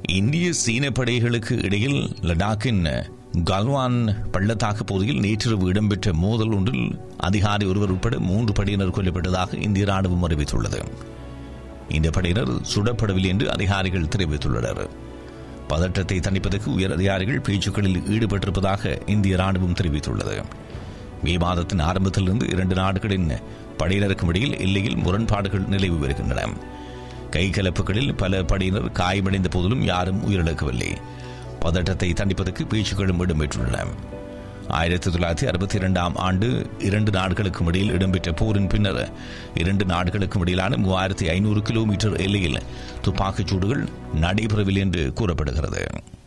இந்திய சீன படைகளுக்கு இடையில் லடாக்கின் கல்வான் பள்ளத்தாக்கு பகுதியில் நேற்றிரவு இடம்பெற்ற மோதல் ஒன்றில் அதிகாரி ஒருவர் உட்பட மூன்று படையினர் கொல்லப்பட்டதாக இந்திய ராணுவம் அறிவித்துள்ளது இந்த படையினர் சுடப்படவில்லை என்று அதிகாரிகள் தெரிவித்துள்ளனர் பதற்றத்தை தணிப்பதற்கு உயர் அதிகாரிகள் பேச்சுக்களில் ஈடுபட்டிருப்பதாக இந்திய ராணுவம் தெரிவித்துள்ளது மே மாதத்தின் ஆரம்பத்திலிருந்து இரண்டு நாடுகளின் படையினருக்கும் இடையில் எல்லையில் முரண்பாடுகள் நிலவி வருகின்றன கைகலப்புகளில் பல படையினர் காயமடைந்த போதிலும் யாரும் உயிரிழக்கவில்லை பதட்டத்தை தணிப்பதற்கு பேச்சுக்களும் இடம்பெற்றுள்ளன ஆயிரத்தி தொள்ளாயிரத்தி அறுபத்தி இரண்டாம் ஆண்டு இரண்டு நாடுகளுக்கும் இடையில் இடம்பெற்ற போரின் பின்னர் இரண்டு நாடுகளுக்கும் இடையிலான மூவாயிரத்தி ஐநூறு கிலோமீட்டர் எல்லையில் துப்பாக்கிச் சூடுகள் நடைபெறவில்லை என்று கூறப்படுகிறது